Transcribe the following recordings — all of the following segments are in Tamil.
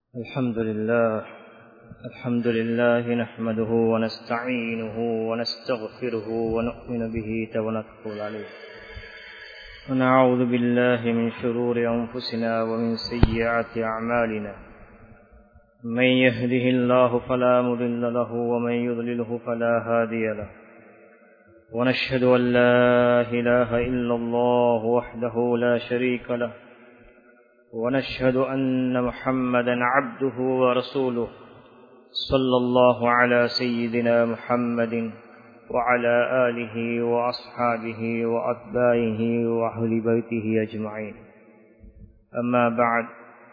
الحمد لله الحمد لله نحمده ونستعينه ونستغفره ونؤمن به ونتقول عليه ونعوذ بالله من شرور أنفسنا ومن سيئات أعمالنا من يهده الله فلا مضل له ومن يضلله فلا هادي له ونشهد أن لا إله إلا الله وحده لا شريك له ونشهد أن محمدا عبده ورسوله صلى الله على سيدنا محمد وعلى آله وأصحابه وأتباعه وأهل بيته أجمعين أما بعد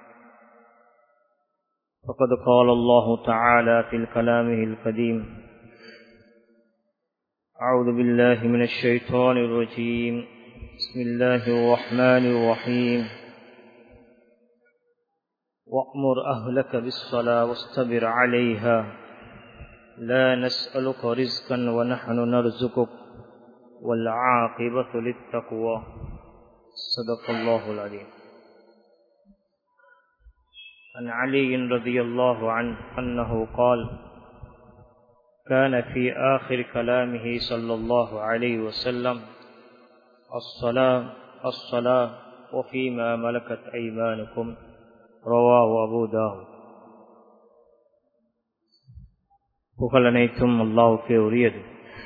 فقد قال الله تعالى في كلامه القديم أعوذ بالله من الشيطان الرجيم بسم الله الرحمن الرحيم وأمر أهلك بالصلاة واصطبر عليها لا نسألك رزقا ونحن نرزقك والعاقبة للتقوى صدق الله العظيم عن علي رضي الله عنه أنه قال كان في آخر كلامه صلى الله عليه وسلم الصلاة الصلاة وفيما ملكت أيمانكم ரவாஹு அபுதாஹு புகழ் அனைத்தும் அல்லாவுக்கே உரியது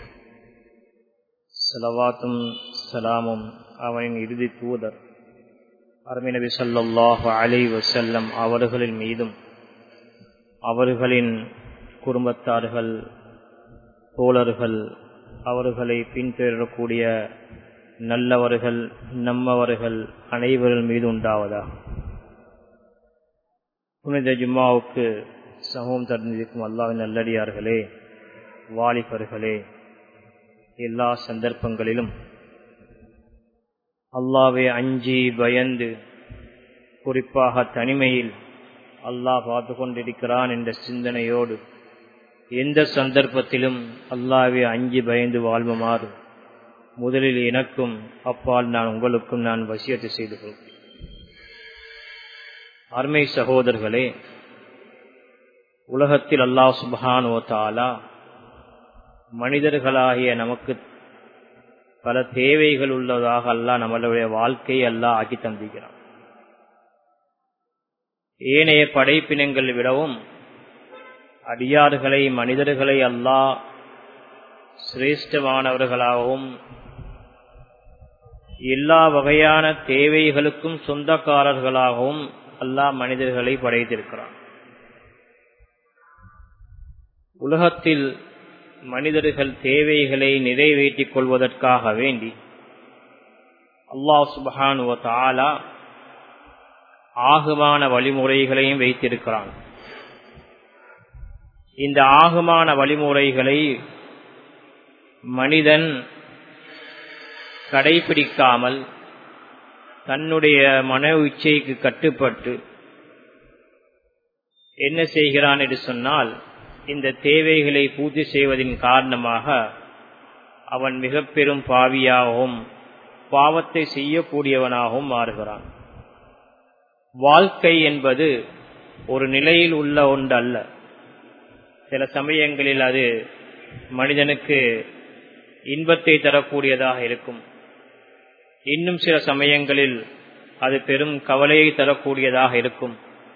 சலவாத்தும் சலாமும் அவனின் இறுதி தூதர் அருமை நபி சொல்லாஹு அலை வசல்லம் அவர்களின் மீதும் அவர்களின் குடும்பத்தார்கள் தோழர்கள் அவர்களை பின்தொடரக்கூடிய நல்லவர்கள் நம்மவர்கள் அனைவர்கள் மீது உண்டாவதாக புனித ஜும்மாவுக்கு சமூகம் தந்திருக்கும் அல்லாவின் நல்லடியார்களே வாலிபர்களே எல்லா சந்தர்ப்பங்களிலும் அல்லாவே அஞ்சி பயந்து குறிப்பாக தனிமையில் அல்லாஹ் பார்த்து கொண்டிருக்கிறான் என்ற சிந்தனையோடு எந்த சந்தர்ப்பத்திலும் அல்லாவே அஞ்சி பயந்து வாழ்வுமாறு முதலில் எனக்கும் அப்பால் நான் உங்களுக்கும் நான் வசியத்தை செய்து கொள்கிறேன் அருமை சகோதரர்களே உலகத்தில் அல்லாஹ் சுபஹானோ தாலா மனிதர்களாகிய நமக்கு பல தேவைகள் உள்ளதாக அல்லாஹ் நம்மளுடைய வாழ்க்கையை அல்லாஹ் ஆக்கி தந்திக்கிறான் ஏனைய படைப்பினங்களை விடவும் அடியார்களை மனிதர்களை அல்லாஹ் சிரேஷ்டமானவர்களாகவும் எல்லா வகையான தேவைகளுக்கும் சொந்தக்காரர்களாகவும் அல்லாஹ் மனிதர்களை படைத்திருக்கிறான் உலகத்தில் மனிதர்கள் தேவைகளை நிறைவேற்றிக் கொள்வதற்காக வேண்டி அல்லாஹ் சுபஹானுவ தாலா ஆகுமான வழிமுறைகளையும் வைத்திருக்கிறான் இந்த ஆகுமான வழிமுறைகளை மனிதன் கடைபிடிக்காமல் தன்னுடைய மன இச்சைக்கு கட்டுப்பட்டு என்ன செய்கிறான் என்று சொன்னால் இந்த தேவைகளை பூர்த்தி செய்வதன் காரணமாக அவன் மிக பெரும் பாவியாகவும் பாவத்தை செய்யக்கூடியவனாகவும் மாறுகிறான் வாழ்க்கை என்பது ஒரு நிலையில் உள்ள ஒன்று அல்ல சில சமயங்களில் அது மனிதனுக்கு இன்பத்தை தரக்கூடியதாக இருக்கும் இன்னும் சில சமயங்களில் அது பெரும் கவலையை தரக்கூடியதாக இருக்கும்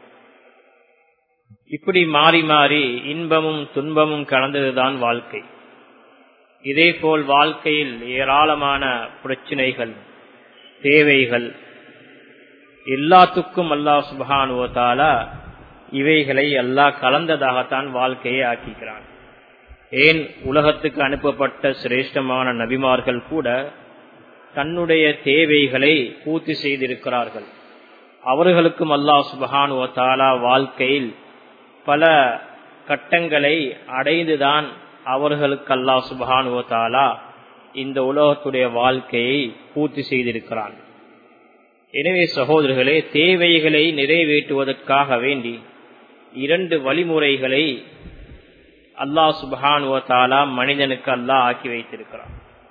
இப்படி மாறி மாறி இன்பமும் துன்பமும் கலந்ததுதான் வாழ்க்கை இதேபோல் வாழ்க்கையில் ஏராளமான பிரச்சனைகள் தேவைகள் எல்லாத்துக்கும் அல்லாஹ் சுபானுவத்தாலா இவைகளை அல்லாஹ் கலந்ததாகத்தான் வாழ்க்கையை ஆக்கிக்கிறான் ஏன் உலகத்துக்கு அனுப்பப்பட்ட சிரேஷ்டமான நபிமார்கள் கூட தன்னுடைய தேவைகளை பூர்த்தி செய்திருக்கிறார்கள் அவர்களுக்கும் அல்லாஹ் சுபஹானு தாலா வாழ்க்கையில் பல கட்டங்களை அடைந்துதான் அவர்களுக்கு அல்லாஹ் சுபஹானு தாலா இந்த உலகத்துடைய வாழ்க்கையை பூர்த்தி செய்திருக்கிறான் எனவே சகோதரர்களே தேவைகளை நிறைவேற்றுவதற்காக வேண்டி இரண்டு வழிமுறைகளை அல்லாஹ் சுபஹானு தாலா மனிதனுக்கு அல்லாஹ் ஆக்கி வைத்திருக்கிறான்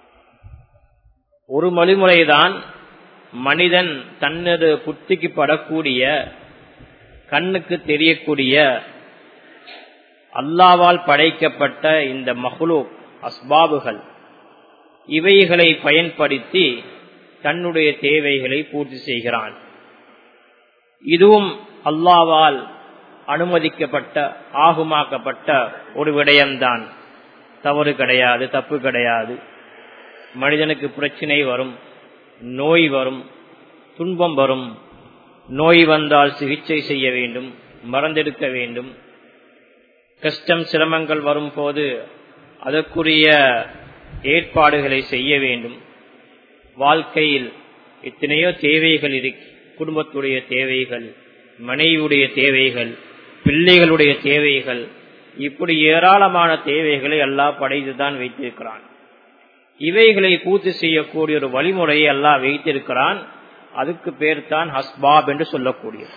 ஒரு வழிமுறைதான் மனிதன் தனது புத்திக்கு படக்கூடிய கண்ணுக்கு தெரியக்கூடிய அல்லாவால் படைக்கப்பட்ட இந்த மஹ்லூக் அஸ்பாபுகள் இவைகளை பயன்படுத்தி தன்னுடைய தேவைகளை பூர்த்தி செய்கிறான் இதுவும் அல்லாவால் அனுமதிக்கப்பட்ட ஆகுமாக்கப்பட்ட ஒரு விடயம்தான் தவறு கிடையாது தப்பு கிடையாது மனிதனுக்கு பிரச்சனை வரும் நோய் வரும் துன்பம் வரும் நோய் வந்தால் சிகிச்சை செய்ய வேண்டும் மறந்தெடுக்க வேண்டும் கஷ்டம் சிரமங்கள் வரும் போது அதற்குரிய ஏற்பாடுகளை செய்ய வேண்டும் வாழ்க்கையில் எத்தனையோ தேவைகள் இருக்கு குடும்பத்துடைய தேவைகள் மனைவியுடைய தேவைகள் பிள்ளைகளுடைய தேவைகள் இப்படி ஏராளமான தேவைகளை எல்லாம் படைத்துதான் வைத்திருக்கிறான் இவைகளை பூர்த்தி செய்யக்கூடிய ஒரு வழிமுறையை எல்லாம் வைத்திருக்கிறான் அதுக்கு பேர் தான் ஹஸ்பாப் என்று சொல்லக்கூடியது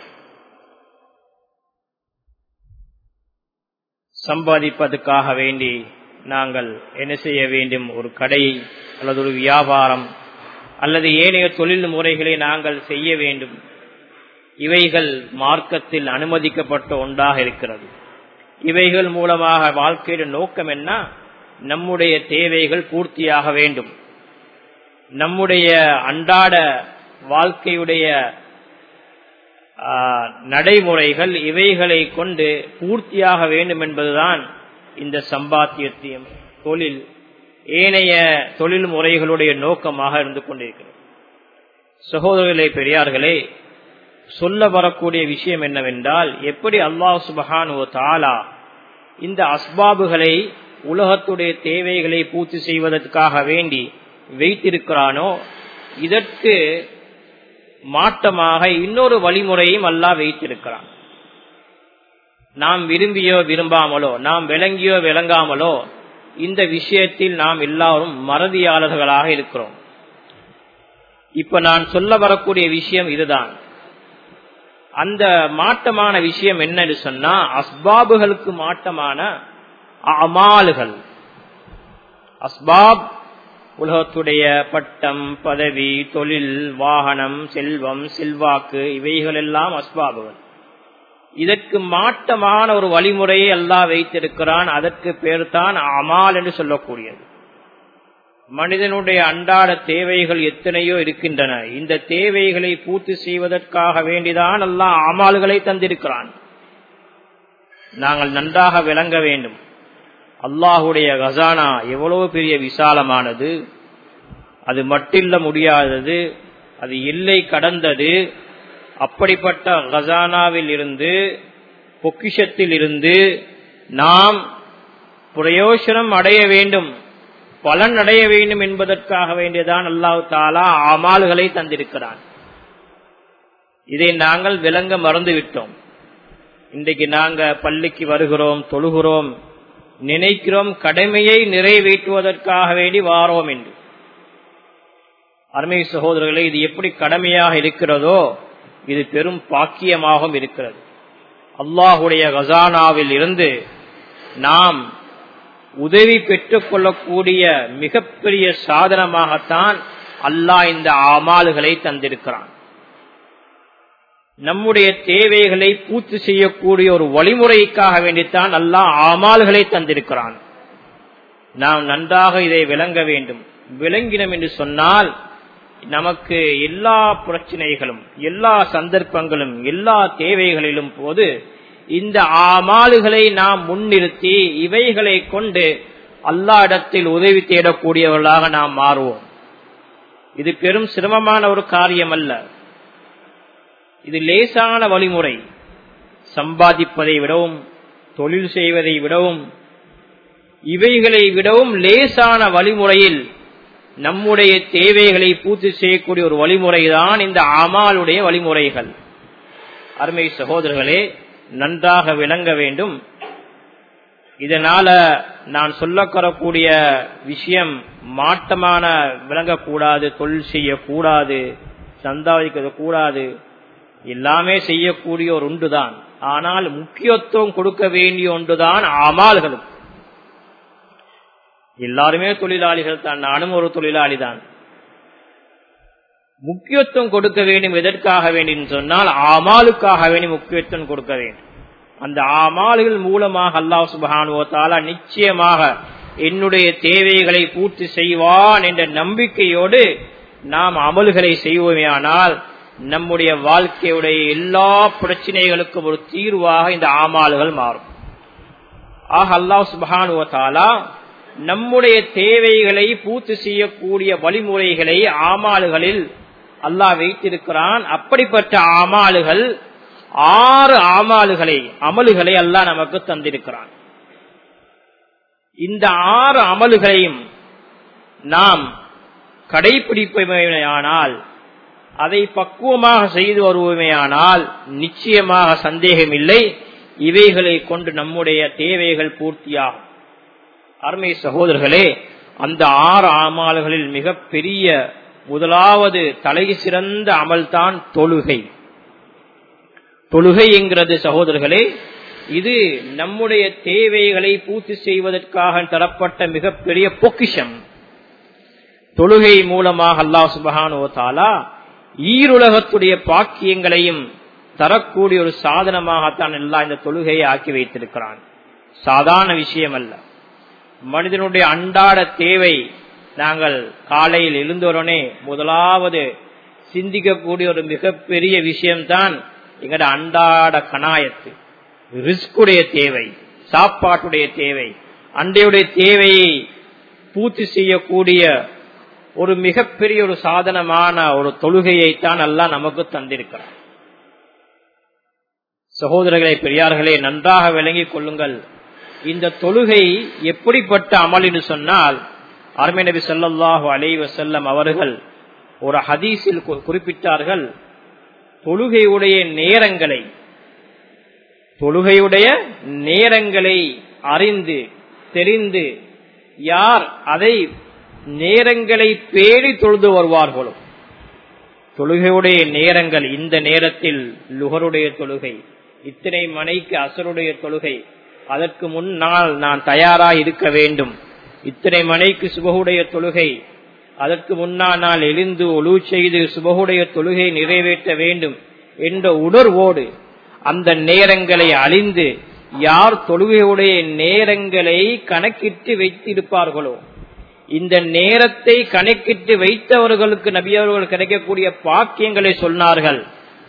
சம்பாதிப்பதற்காக வேண்டி நாங்கள் என்ன செய்ய வேண்டும் ஒரு கடை அல்லது ஒரு வியாபாரம் அல்லது ஏனைய தொழில் முறைகளை நாங்கள் செய்ய வேண்டும் இவைகள் மார்க்கத்தில் அனுமதிக்கப்பட்ட ஒன்றாக இருக்கிறது இவைகள் மூலமாக வாழ்க்கையிட நோக்கம் என்ன நம்முடைய தேவைகள் பூர்த்தியாக வேண்டும் நம்முடைய அன்றாட வாழ்க்கையுடைய நடைமுறைகள் இவைகளை கொண்டு பூர்த்தியாக வேண்டும் என்பதுதான் இந்த சம்பாத்தியத்தியம் தொழில் ஏனைய தொழில் முறைகளுடைய நோக்கமாக இருந்து கொண்டிருக்கிறது சகோதரர்களே பெரியார்களே சொல்ல வரக்கூடிய விஷயம் என்னவென்றால் எப்படி அல்லாஹ் சுபஹானு தாலா இந்த அஸ்பாபுகளை உலகத்துடைய தேவைகளை பூர்த்தி செய்வதற்காக வேண்டி வைத்திருக்கிறானோ இதற்கு மாற்றமாக இன்னொரு வழிமுறையும் அல்லா வைத்திருக்கிறான் நாம் விரும்பியோ விரும்பாமலோ நாம் விளங்கியோ விளங்காமலோ இந்த விஷயத்தில் நாம் எல்லாரும் மறதியாளர்களாக இருக்கிறோம் இப்ப நான் சொல்ல வரக்கூடிய விஷயம் இதுதான் அந்த மாற்றமான விஷயம் என்னன்னு சொன்னா அஸ்பாபுகளுக்கு மாற்றமான அமாலுகள் அஸ்பாப் உலகத்துடைய பட்டம் பதவி தொழில் வாகனம் செல்வம் செல்வாக்கு இவைகள் எல்லாம் அஸ்பாபுகள் இதற்கு மாற்றமான ஒரு வழிமுறையை எல்லாம் வைத்திருக்கிறான் அதற்கு பேர் தான் அமால் என்று சொல்லக்கூடியது மனிதனுடைய அன்றாட தேவைகள் எத்தனையோ இருக்கின்றன இந்த தேவைகளை பூர்த்தி செய்வதற்காக வேண்டிதான் எல்லாம் அமால்களை தந்திருக்கிறான் நாங்கள் நன்றாக விளங்க வேண்டும் அல்லாஹுடைய கசானா எவ்வளவு பெரிய விசாலமானது அது மட்டில்ல முடியாதது அது எல்லை கடந்தது அப்படிப்பட்ட கசானாவில் இருந்து பொக்கிஷத்தில் இருந்து நாம் பிரயோசனம் அடைய வேண்டும் பலன் அடைய வேண்டும் என்பதற்காக வேண்டியதான் அல்லாஹு தாலா அமால்களை தந்திருக்கிறான் இதை நாங்கள் விளங்க மறந்து விட்டோம் இன்றைக்கு நாங்க பள்ளிக்கு வருகிறோம் தொழுகிறோம் நினைக்கிறோம் கடமையை நிறைவேற்றுவதற்காக வேண்டி வாரோம் என்று அருமை சகோதரர்களே இது எப்படி கடமையாக இருக்கிறதோ இது பெரும் பாக்கியமாகவும் இருக்கிறது அல்லாஹுடைய கசானாவில் இருந்து நாம் உதவி பெற்றுக் கொள்ளக்கூடிய மிகப்பெரிய சாதனமாகத்தான் அல்லாஹ் இந்த அமால்களை தந்திருக்கிறான் நம்முடைய தேவைகளை பூர்த்தி செய்யக்கூடிய ஒரு வழிமுறைக்காக வேண்டித்தான் அல்லாஹ் அமால்களை தந்திருக்கிறான் நாம் நன்றாக இதை விளங்க வேண்டும் விளங்கினம் என்று சொன்னால் நமக்கு எல்லா பிரச்சனைகளும் எல்லா சந்தர்ப்பங்களும் எல்லா தேவைகளிலும் போது இந்த ஆமாலுகளை நாம் முன்னிறுத்தி இவைகளை கொண்டு அல்லா இடத்தில் உதவி தேடக்கூடியவர்களாக நாம் மாறுவோம் இது பெரும் சிரமமான ஒரு காரியம் அல்ல இது லேசான வழிமுறை சம்பாதிப்பதை விடவும் தொழில் செய்வதை விடவும் இவைகளை விடவும் லேசான வழிமுறையில் நம்முடைய தேவைகளை பூர்த்தி செய்யக்கூடிய ஒரு வழிமுறைதான் இந்த அமாலுடைய வழிமுறைகள் அருமை சகோதரர்களே நன்றாக விளங்க வேண்டும் இதனால நான் சொல்லக்கரக்கூடிய விஷயம் மாற்றமான விளங்கக்கூடாது தொழில் செய்யக்கூடாது சந்தாதிக்க கூடாது எல்லாமே செய்யக்கூடிய ஒரு ஒன்றுதான் ஆனால் முக்கியத்துவம் கொடுக்க வேண்டிய ஒன்றுதான் அமால்களுக்கு எல்லாருமே தொழிலாளிகள் தான் நானும் ஒரு தொழிலாளி தான் முக்கியத்துவம் கொடுக்க வேண்டும் எதற்காக வேண்டும் சொன்னால் ஆமாலுக்காக வேண்டி முக்கியத்துவம் கொடுக்க வேண்டும் அந்த ஆமால்கள் மூலமாக அல்லாஹ் சுபஹானுவத்தாலா நிச்சயமாக என்னுடைய தேவைகளை பூர்த்தி செய்வான் என்ற நம்பிக்கையோடு நாம் அமல்களை செய்வோமேயானால் நம்முடைய வாழ்க்கையுடைய எல்லா பிரச்சனைகளுக்கும் ஒரு தீர்வாக இந்த ஆமால்கள் மாறும் ஆக அல்லாஹ் சுபஹானுவத்தாலா நம்முடைய தேவைகளை பூர்த்தி செய்யக்கூடிய வழிமுறைகளை ஆமால்களில் அல்லாஹ் வைத்திருக்கிறான் அப்படிப்பட்ட ஆமால்கள் ஆறு ஆமால்களை அமல்களை அல்லாஹ் நமக்கு தந்திருக்கிறான் இந்த ஆறு அமல்களையும் நாம் கடைபிடிப்போமேயானால் அதை பக்குவமாக செய்து வருவோமேயானால் நிச்சயமாக சந்தேகம் இல்லை இவைகளை கொண்டு நம்முடைய தேவைகள் பூர்த்தியாகும் அருமை சகோதரர்களே அந்த ஆறு அமல்களில் மிக பெரிய முதலாவது தலை சிறந்த அமல்தான் தொழுகை தொழுகை என்கிறது சகோதரர்களே இது நம்முடைய தேவைகளை பூர்த்தி செய்வதற்காக தரப்பட்ட மிகப்பெரிய பொக்கிஷம் தொழுகை மூலமாக அல்லாஹ் சுபஹானோ தாலா ஈருலகத்துடைய பாக்கியங்களையும் தரக்கூடிய ஒரு சாதனமாகத்தான் எல்லாம் இந்த தொழுகையை ஆக்கி வைத்திருக்கிறான் சாதாரண விஷயம் அல்ல மனிதனுடைய அன்றாட தேவை நாங்கள் காலையில் எழுந்தோடனே முதலாவது சிந்திக்கக்கூடிய ஒரு மிகப்பெரிய விஷயம்தான் எங்கட அன்றாட கணாயத்து ரிஸ்குடைய தேவை சாப்பாட்டுடைய தேவை அண்டையுடைய தேவையை பூர்த்தி செய்யக்கூடிய ஒரு மிகப்பெரிய ஒரு சாதனமான ஒரு தொழுகையைத்தான் எல்லாம் நமக்கு தந்திருக்கிறார் சகோதரர்களை பெரியார்களே நன்றாக விளங்கிக் கொள்ளுங்கள் இந்த தொழுகை எப்படிப்பட்ட அமல் என்று சொன்னால் அருமை நபி சொல்லாஹு அலைவ செல்லம் அவர்கள் ஒரு ஹதீஸில் குறிப்பிட்டார்கள் தொழுகையுடைய நேரங்களை தொழுகையுடைய நேரங்களை அறிந்து தெரிந்து யார் அதை நேரங்களை பேடி தொழுது வருவார்களோ தொழுகையுடைய நேரங்கள் இந்த நேரத்தில் லுகருடைய தொழுகை இத்தனை மணிக்கு அசருடைய தொழுகை அதற்கு முன்னால் நான் தயாராக இருக்க வேண்டும் இத்தனை மணிக்கு சுபகுடைய தொழுகை அதற்கு முன்னால் நான் எழுந்து ஒழு செய்து சுபகுடைய தொழுகை நிறைவேற்ற வேண்டும் என்ற உணர்வோடு அந்த நேரங்களை அழிந்து யார் தொழுகையுடைய நேரங்களை கணக்கிட்டு வைத்திருப்பார்களோ இந்த நேரத்தை கணக்கிட்டு வைத்தவர்களுக்கு நபி அவர்கள் கிடைக்கக்கூடிய பாக்கியங்களை சொன்னார்கள்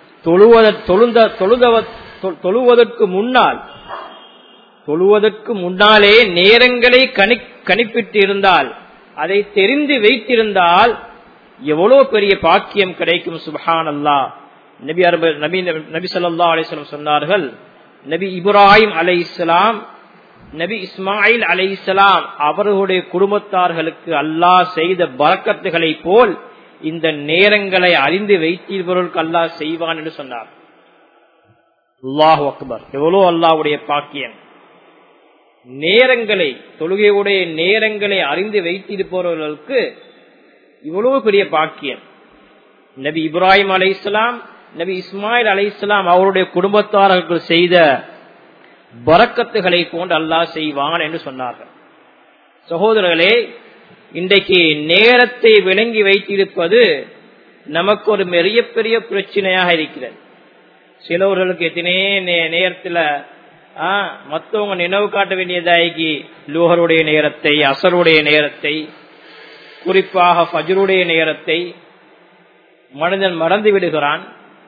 தொழுவதற்கு முன்னால் தொழுவதற்கு முன்னாலே நேரங்களை கணிப்பிட்டு இருந்தால் அதை தெரிந்து வைத்திருந்தால் எவ்வளவு பெரிய பாக்கியம் கிடைக்கும் சுபஹான் அல்லா நபி நபி நபி சொல்லா அலிஸ்லாம் சொன்னார்கள் நபி இப்ராஹிம் அலை இஸ்லாம் நபி இஸ்மாயில் அலை இஸ்லாம் அவர்களுடைய குடும்பத்தார்களுக்கு அல்லாஹ் செய்த பறக்கத்துகளை போல் இந்த நேரங்களை அறிந்து வைத்திருப்பவர்களுக்கு அல்லாஹ் செய்வான் என்று சொன்னார் அல்லாஹ் அக்பர் எவ்வளோ அல்லாவுடைய பாக்கியம் நேரங்களை தொழுகையுடைய நேரங்களை அறிந்து வைத்திருப்பவர்களுக்கு இவ்வளவு பெரிய பாக்கியம் நபி இப்ராஹிம் அலை இஸ்லாம் நபி இஸ்மாயில் அலை இஸ்லாம் அவருடைய குடும்பத்தார்களுக்கு செய்த பறக்கத்துகளை போன்று அல்லாஹ் செய்வான் என்று சொன்னார்கள் சகோதரர்களே இன்றைக்கு நேரத்தை விளங்கி வைத்திருப்பது நமக்கு ஒரு பெரிய பெரிய பிரச்சனையாக இருக்கிறது சிலவர்களுக்கு எத்தனை நேரத்தில் மற்றவங்க நினைவு காட்ட வேண்டியதாகி லூஹருடைய நேரத்தை அசருடைய நேரத்தை குறிப்பாக ஃபஜருடைய நேரத்தை மனிதன் மறந்து விடுகிறான்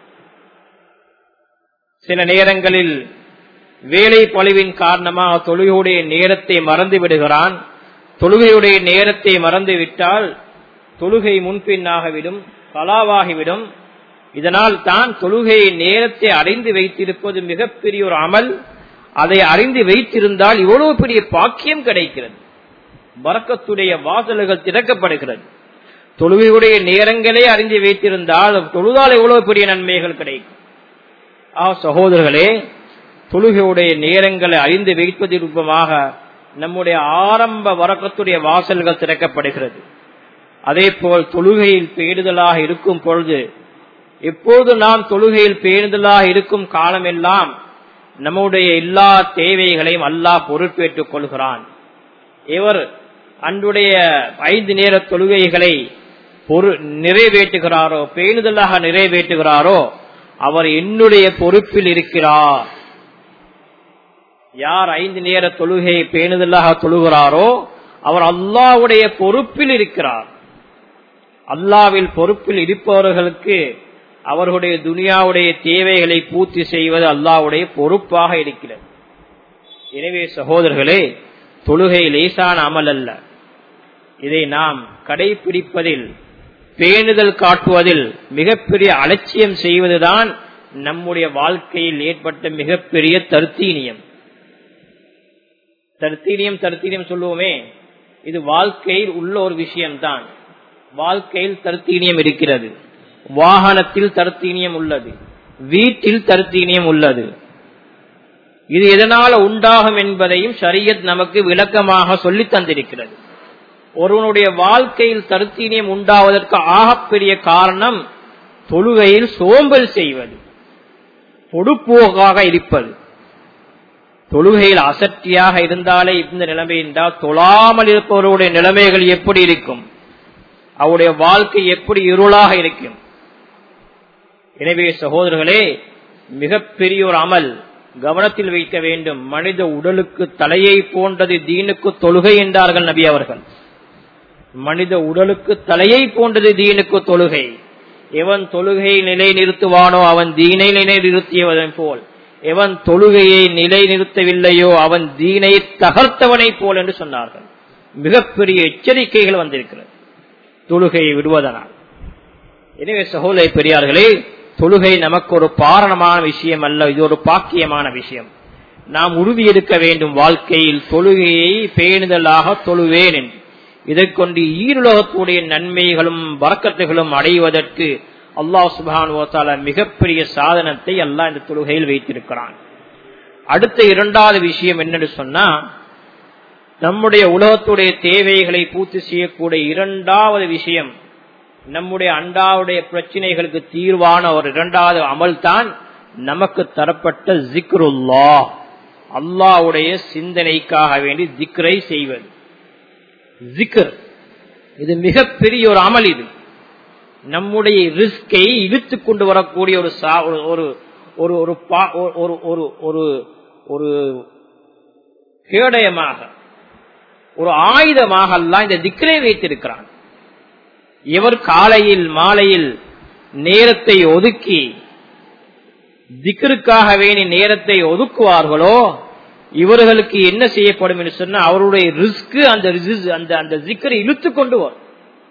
சில நேரங்களில் வேலை பழிவின் காரணமாக தொழுகையுடைய நேரத்தை மறந்து விடுகிறான் தொழுகையுடைய நேரத்தை மறந்து விட்டால் தொழுகை முன்பின்னாகிவிடும் கலாவாகிவிடும் இதனால் தான் தொழுகையை நேரத்தை அறிந்து வைத்திருப்பது மிகப்பெரிய ஒரு அமல் அதை அறிந்து வைத்திருந்தால் இவ்வளவு பெரிய பாக்கியம் கிடைக்கிறது வரக்கத்துடைய வாசல்கள் திறக்கப்படுகிறது தொழுகையுடைய நேரங்களே அறிந்து வைத்திருந்தால் தொழுதால் எவ்வளவு பெரிய நன்மைகள் கிடைக்கும் ஆ சகோதரர்களே தொழுகையுடைய நேரங்களை அறிந்து வைப்பது ரூபமாக நம்முடைய ஆரம்ப வரக்கத்துடைய வாசல்கள் திறக்கப்படுகிறது அதே போல் தொழுகையில் பேடுதலாக இருக்கும் பொழுது எப்போது நாம் தொழுகையில் பேணுதலாக இருக்கும் காலமெல்லாம் நம்முடைய எல்லா தேவைகளையும் அல்லாஹ் பொறுப்பேற்றுக் கொள்கிறான் இவர் அன்றுடைய ஐந்து நேர தொழுகைகளை பொரு நிறைவேற்றுகிறாரோ பேணுதலாக நிறைவேற்றுகிறாரோ அவர் என்னுடைய பொறுப்பில் இருக்கிறார் யார் ஐந்து நேர தொழுகையை பேணுதலாக தொழுகிறாரோ அவர் அல்லாவுடைய பொறுப்பில் இருக்கிறார் அல்லாவில் பொறுப்பில் இருப்பவர்களுக்கு அவர்களுடைய துனியாவுடைய தேவைகளை பூர்த்தி செய்வது அல்லாவுடைய பொறுப்பாக இருக்கிறது எனவே சகோதரர்களே தொழுகை லேசான அமல் அல்ல இதை நாம் கடைபிடிப்பதில் பேணுதல் காட்டுவதில் மிகப்பெரிய அலட்சியம் செய்வதுதான் நம்முடைய வாழ்க்கையில் ஏற்பட்ட மிகப்பெரிய தருத்தீனியம் தருத்தீனியம் தருத்தீனியம் சொல்லுவோமே இது வாழ்க்கையில் உள்ள ஒரு விஷயம்தான் வாழ்க்கையில் தருத்தீனியம் இருக்கிறது வாகனத்தில் தருத்தீனியம் உள்ளது வீட்டில் தருத்தீனியம் உள்ளது இது எதனால உண்டாகும் என்பதையும் ஷரியத் நமக்கு விளக்கமாக சொல்லி தந்திருக்கிறது ஒருவனுடைய வாழ்க்கையில் தருத்தீனியம் உண்டாவதற்கு ஆகப்பெரிய காரணம் தொழுகையில் சோம்பல் செய்வது பொடுப்போக்காக இருப்பது தொழுகையில் அசட்டியாக இருந்தாலே இந்த நிலைமை என்றால் தொழாமல் இருப்பவருடைய நிலைமைகள் எப்படி இருக்கும் அவருடைய வாழ்க்கை எப்படி இருளாக இருக்கும் எனவே சகோதரர்களே மிகப்பெரிய ஒரு அமல் கவனத்தில் வைக்க வேண்டும் மனித உடலுக்கு தலையை போன்றது தீனுக்கு தொழுகை என்றார்கள் நபி அவர்கள் மனித உடலுக்கு தலையை போன்றது தீனுக்கு தொழுகை எவன் தொழுகையை நிலை நிறுத்துவானோ அவன் தீனை நிலை நிறுத்தியவன் போல் எவன் தொழுகையை நிலை நிறுத்தவில்லையோ அவன் தீனை தகர்த்தவனை போல் என்று சொன்னார்கள் மிகப்பெரிய எச்சரிக்கைகள் வந்திருக்கிறது தொழுகையை விடுவதனால் எனவே சகோதர பெரியார்களே தொழுகை நமக்கு ஒரு பாரணமான விஷயம் அல்ல இது ஒரு பாக்கியமான விஷயம் நாம் உறுதி எடுக்க வேண்டும் வாழ்க்கையில் தொழுகையை பேணுதலாக தொழுவேன் என்று இதைக் கொண்டு ஈருலகத்துடைய நன்மைகளும் வரக்கத்துகளும் அடைவதற்கு அல்லாஹ் சுபான் மிகப்பெரிய சாதனத்தை அல்லாஹ் இந்த தொழுகையில் வைத்திருக்கிறான் அடுத்த இரண்டாவது விஷயம் என்னன்னு சொன்னா நம்முடைய உலகத்துடைய தேவைகளை பூர்த்தி செய்யக்கூடிய இரண்டாவது விஷயம் நம்முடைய அண்டாவுடைய பிரச்சனைகளுக்கு தீர்வான ஒரு இரண்டாவது அமல் தான் நமக்கு தரப்பட்ட ஜிக்ருல்லா அல்லாவுடைய சிந்தனைக்காக வேண்டி ஜிக்ரை செய்வது ஜிக்ர் இது மிகப்பெரிய ஒரு அமல் இது நம்முடைய ரிஸ்கை இழுத்து கொண்டு வரக்கூடிய ஒரு ஒரு ஒரு ஒரு ஒரு ஒரு ஒரு கேடயமாக ஒரு ஆயுதமாக எல்லாம் இந்த திக்கரை வைத்திருக்கிறான் இவர் காலையில் மாலையில் நேரத்தை ஒதுக்கி திக்கருக்காக வேணி நேரத்தை ஒதுக்குவார்களோ இவர்களுக்கு என்ன செய்யப்படும் என்று சொன்னா அவருடைய ரிஸ்க் அந்த அந்த அந்த ஜிக்கரை இழுத்து கொண்டு வரும்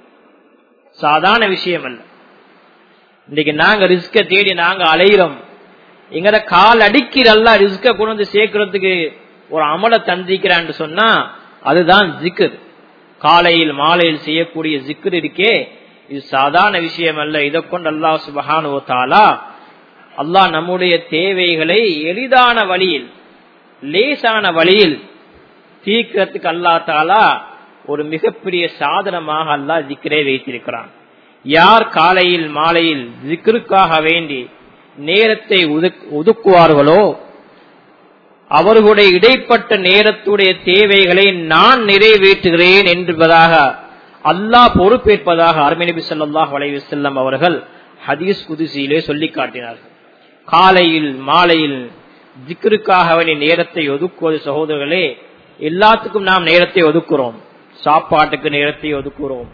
சாதாரண விஷயம் அல்ல இன்னைக்கு நாங்க ரிஸ்க தேடி நாங்க அலைகிறோம் எங்கட கால் அடிக்கிறல்ல ரிஸ்க கொண்டு வந்து சேர்க்கறதுக்கு ஒரு அமலை தந்திக்கிறான்னு சொன்னா அதுதான் ஜிக்கர் காலையில் மாலையில் செய்யக்கூடிய ஜிக்கர் இருக்கே இது சாதாரண விஷயம் அல்ல இதை கொண்டு அல்லா சுபகானுவத்தாலா அல்லாஹ் நம்முடைய தேவைகளை எளிதான வழியில் லேசான வழியில் தீர்க்கிறதுக்கு அல்லா தாலா ஒரு மிகப்பெரிய சாதனமாக அல்லாஹ் ஜிக்கரே வைத்திருக்கிறான் யார் காலையில் மாலையில் ஜிக்கருக்காக வேண்டி நேரத்தை ஒதுக்குவார்களோ அவர்களுடைய இடைப்பட்ட நேரத்துடைய தேவைகளை நான் நிறைவேற்றுகிறேன் என்பதாக அல்லாஹ் பொறுப்பேற்பதாக அருமைநபி சொல்லாஹ் வலைவிசல்லம் அவர்கள் ஹதீஸ் குதிசியிலே சொல்லி காட்டினார்கள் காலையில் மாலையில் ஜிக்கருக்காக வேண்டிய நேரத்தை ஒதுக்குவது சகோதரர்களே எல்லாத்துக்கும் நாம் நேரத்தை ஒதுக்குறோம் சாப்பாட்டுக்கு நேரத்தை ஒதுக்குறோம்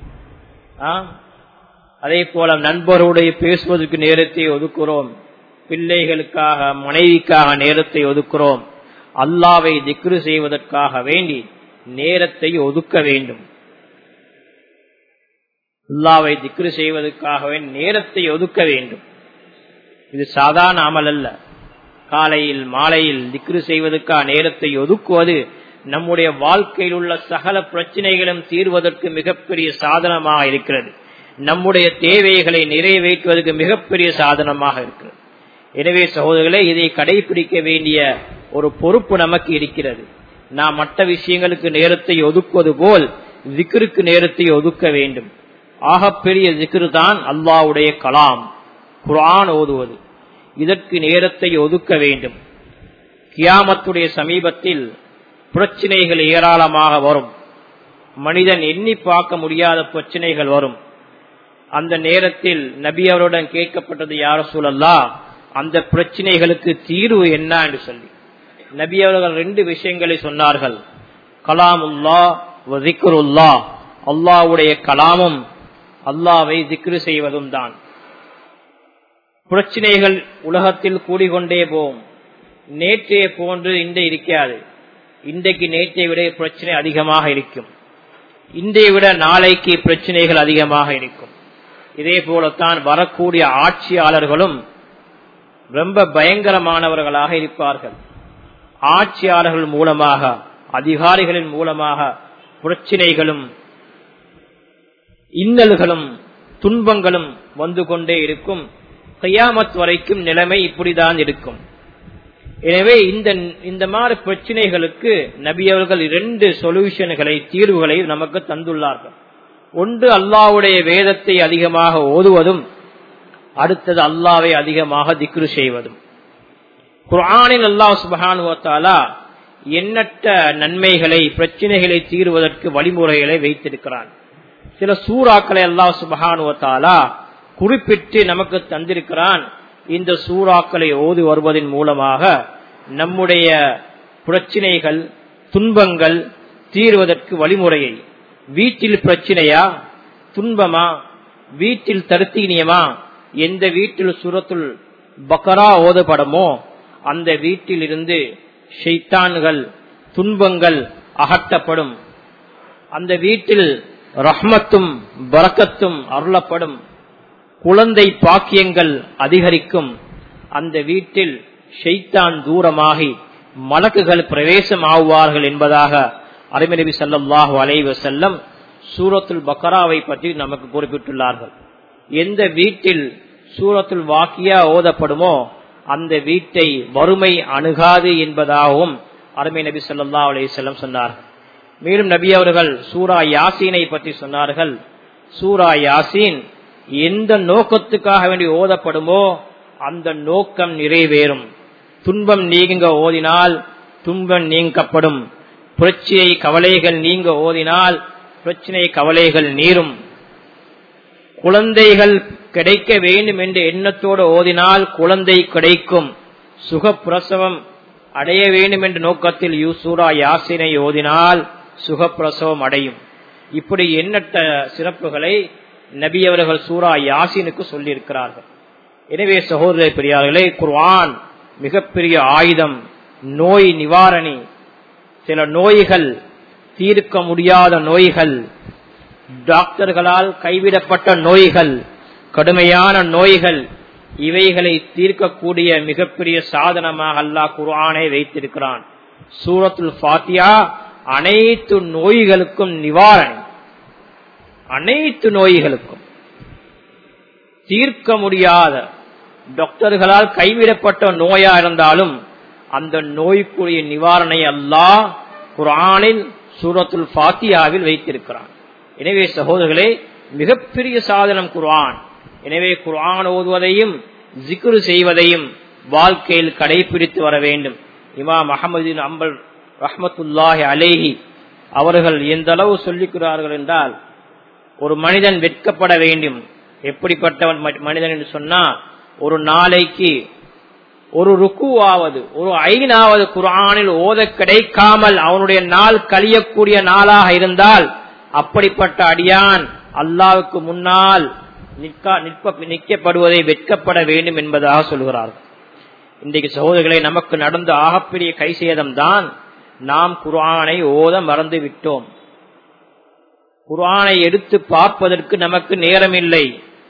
அதே போல நண்பர்களுடைய பேசுவதற்கு நேரத்தை ஒதுக்குறோம் பிள்ளைகளுக்காக மனைவிக்காக நேரத்தை ஒதுக்குறோம் அல்லாவை திக்ரு செய்வதற்காக வேண்டி நேரத்தை ஒதுக்க வேண்டும் அல்லாவை திக்ரு செய்வதற்காக வேண்டி நேரத்தை ஒதுக்க வேண்டும் இது சாதாரண அமல் அல்ல காலையில் மாலையில் திக்ரு செய்வதற்காக நேரத்தை ஒதுக்குவது நம்முடைய வாழ்க்கையில் உள்ள சகல பிரச்சனைகளும் தீர்வதற்கு மிகப்பெரிய சாதனமாக இருக்கிறது நம்முடைய தேவைகளை நிறைவேற்றுவதற்கு மிகப்பெரிய சாதனமாக இருக்கிறது எனவே சகோதரர்களே இதை கடைபிடிக்க வேண்டிய ஒரு பொறுப்பு நமக்கு இருக்கிறது நாம் மற்ற விஷயங்களுக்கு நேரத்தை ஒதுக்குவது போல் ஜிக்ருக்கு நேரத்தை ஒதுக்க வேண்டும் ஆகப்பெரிய ஜிக்ரு தான் அல்லாவுடைய கலாம் குரான் ஓதுவது இதற்கு நேரத்தை ஒதுக்க வேண்டும் கியாமத்துடைய சமீபத்தில் பிரச்சனைகள் ஏராளமாக வரும் மனிதன் எண்ணி பார்க்க முடியாத பிரச்சனைகள் வரும் அந்த நேரத்தில் நபி அவருடன் கேட்கப்பட்டது யார சூழல்லா அந்த பிரச்சனைகளுக்கு தீர்வு என்ன என்று சொல்லி நபி அவர்கள் ரெண்டு விஷயங்களை சொன்னார்கள் கலாமுல்லா வதிக்குருல்லா அல்லாவுடைய கலாமும் அல்லாவை திக்ரு செய்வதும் தான் பிரச்சனைகள் உலகத்தில் கூடிக்கொண்டே போகும் நேற்றைய போன்று இன்று இருக்காது இன்றைக்கு நேற்றை விட பிரச்சனை அதிகமாக இருக்கும் இன்றைய விட நாளைக்கு பிரச்சனைகள் அதிகமாக இருக்கும் இதே போலத்தான் வரக்கூடிய ஆட்சியாளர்களும் ரொம்ப பயங்கரமானவர்களாக இருப்பார்கள் ஆட்சியாளர்கள் மூலமாக அதிகாரிகளின் மூலமாக பிரச்சினைகளும் இன்னல்களும் துன்பங்களும் வந்து கொண்டே இருக்கும் கையாமத் வரைக்கும் நிலைமை இப்படிதான் இருக்கும் எனவே இந்த இந்த மாதிரி பிரச்சனைகளுக்கு நபி அவர்கள் இரண்டு சொல்யூஷன்களை தீர்வுகளை நமக்கு தந்துள்ளார்கள் ஒன்று அல்லாவுடைய வேதத்தை அதிகமாக ஓதுவதும் அடுத்தது அல்லாவை அதிகமாக திக்ரு செய்வதும் குரானில் அல்லாஹ் சுபஹானுவத்தாலா எண்ணற்ற நன்மைகளை பிரச்சனைகளை தீர்வதற்கு வழிமுறைகளை வைத்திருக்கிறான் சில சூறாக்களை அல்லாஹ் சுபஹானுவத்தாலா குறிப்பிட்டு நமக்கு தந்திருக்கிறான் இந்த சூறாக்களை ஓதி வருவதன் மூலமாக நம்முடைய பிரச்சினைகள் துன்பங்கள் தீர்வதற்கு வழிமுறையை வீட்டில் பிரச்சனையா துன்பமா வீட்டில் தருத்தீனியமா எந்த வீட்டில் சுரத்துள் பக்கரா ஓதப்படமோ அந்த வீட்டில் இருந்து ஷைத்தான்கள் துன்பங்கள் அகற்றப்படும் அந்த வீட்டில் ரஹ்மத்தும் பரக்கத்தும் அருளப்படும் குழந்தை பாக்கியங்கள் அதிகரிக்கும் அந்த வீட்டில் ஷைத்தான் தூரமாகி மலக்குகள் பிரவேசம் ஆகுவார்கள் என்பதாக அருமை நபி சல்லாஹூ அலைவ செல்லம் சூரத்துல் பக்கராவை பற்றி நமக்கு குறிப்பிட்டுள்ளார்கள் எந்த வீட்டில் சூரத்துல் வாக்கியா ஓதப்படுமோ அந்த வீட்டை வறுமை அணுகாது என்பதாகவும் அருமை நபி சொல்லா அலி செல்லம் சொன்னார்கள் மேலும் நபி அவர்கள் சூரா யாசீனை பற்றி சொன்னார்கள் சூரா யாசீன் எந்த நோக்கத்துக்காக வேண்டி ஓதப்படுமோ அந்த நோக்கம் நிறைவேறும் துன்பம் நீங்க ஓதினால் துன்பம் நீங்கப்படும் பிரச்சனை கவலைகள் நீங்க ஓதினால் பிரச்சனை கவலைகள் நீரும் குழந்தைகள் கிடைக்க வேண்டும் என்ற எண்ணத்தோடு ஓதினால் குழந்தை கிடைக்கும் சுகப்பிரசவம் அடைய வேண்டும் என்ற நோக்கத்தில் யூசூரா யாசினை ஓதினால் சுகப்பிரசவம் அடையும் இப்படி எண்ணற்ற சிறப்புகளை நபி அவர்கள் சூரா யாசினுக்கு சொல்லியிருக்கிறார்கள் எனவே சகோதர பெரியார்களே குர்வான் மிகப்பெரிய ஆயுதம் நோய் நிவாரணி சில நோய்கள் தீர்க்க முடியாத நோய்கள் டாக்டர்களால் கைவிடப்பட்ட நோய்கள் கடுமையான நோய்கள் இவைகளை தீர்க்கக்கூடிய மிகப்பெரிய சாதனமாக அல்லாஹ் குர்ஆனை வைத்திருக்கிறான் சூரத்துல் ஃபாத்தியா அனைத்து நோய்களுக்கும் நிவாரணி அனைத்து நோய்களுக்கும் தீர்க்க முடியாத டாக்டர்களால் கைவிடப்பட்ட நோயா இருந்தாலும் அந்த நோய்க்குரிய நிவாரணை அல்லாஹ் குரானில் சூரத்துல் ஃபாத்தியாவில் வைத்திருக்கிறான் எனவே சகோதரர்களே மிகப்பெரிய சாதனம் குர்ஆன் எனவே குர்ஆன் ஓதுவதையும் ஜிக்ரு செய்வதையும் வாழ்க்கையில் கடைபிடித்து வர வேண்டும் இமாம் அகமது அம்பல் ரஹமத்துல்லாஹி அலேஹி அவர்கள் எந்த அளவு சொல்லிக்கிறார்கள் என்றால் ஒரு மனிதன் வெட்கப்பட வேண்டும் எப்படிப்பட்டவன் மனிதன் என்று சொன்னா ஒரு நாளைக்கு ஒரு ருக்குவாவது ஒரு ஐநாவது குரானில் ஓத கிடைக்காமல் அவனுடைய நாள் கழியக்கூடிய நாளாக இருந்தால் அப்படிப்பட்ட அடியான் அல்லாவுக்கு முன்னால் நிற்கப்படுவதை வெட்கப்பட வேண்டும் என்பதாக சொல்கிறார்கள் இன்றைக்கு சகோதரர்களை நமக்கு நடந்த ஆகப்பெரிய கை சேதம் தான் நாம் குர்ஆனை ஓத மறந்து விட்டோம் குர்ஆனை எடுத்து பார்ப்பதற்கு நமக்கு நேரமில்லை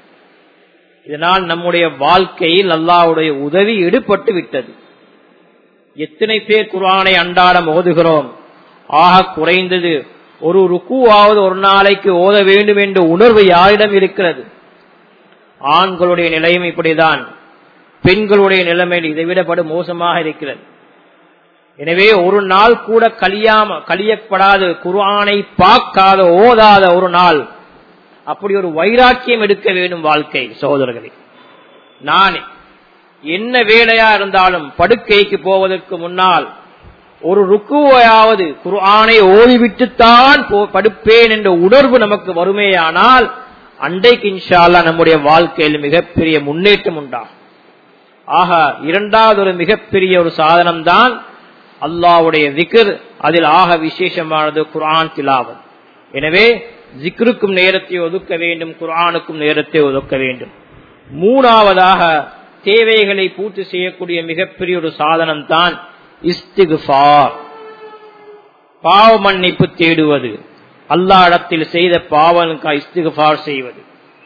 இதனால் நம்முடைய வாழ்க்கையில் அல்லாவுடைய உதவி எடுபட்டு விட்டது எத்தனை பேர் குர்ஆனை அன்றாடம் ஓதுகிறோம் ஆக குறைந்தது ஒரு ருக்குவாவது ஒரு நாளைக்கு ஓத வேண்டும் என்ற உணர்வு யாரிடம் இருக்கிறது ஆண்களுடைய நிலையும் இப்படிதான் பெண்களுடைய நிலைமை இதைவிடப்படு மோசமாக இருக்கிறது எனவே ஒரு நாள் கூட கலியாம கலியப்படாத குர்ஆனை பார்க்காத ஓதாத ஒரு நாள் அப்படி ஒரு வைராக்கியம் எடுக்க வேண்டும் வாழ்க்கை சகோதரர்களே நான் என்ன வேலையா இருந்தாலும் படுக்கைக்கு போவதற்கு முன்னால் ஒரு ருக்குவையாவது குர்ஆனை ஓதிவிட்டுத்தான் படுப்பேன் என்ற உணர்வு நமக்கு வருமேயானால் அண்டைக்கு இன்ஷால்லா நம்முடைய வாழ்க்கையில் மிகப்பெரிய முன்னேற்றம் உண்டாகும் ஆக இரண்டாவது ஒரு மிகப்பெரிய ஒரு சாதனம் தான் அல்லாவுடைய திக்ர் அதில் ஆக விசேஷமானது குர்ஆன் திலாவத் எனவே ஜிக்ருக்கும் நேரத்தை ஒதுக்க வேண்டும் குர்ஆனுக்கும் நேரத்தை ஒதுக்க வேண்டும் மூணாவதாக தேவைகளை பூர்த்தி செய்யக்கூடிய மிகப்பெரிய ஒரு சாதனம் தான் இஸ்திகுஃபார் பாவ மன்னிப்பு தேடுவது அல்லா இடத்தில் செய்த பாவனுக்கா இஸ்திகுஃபார் செய்வது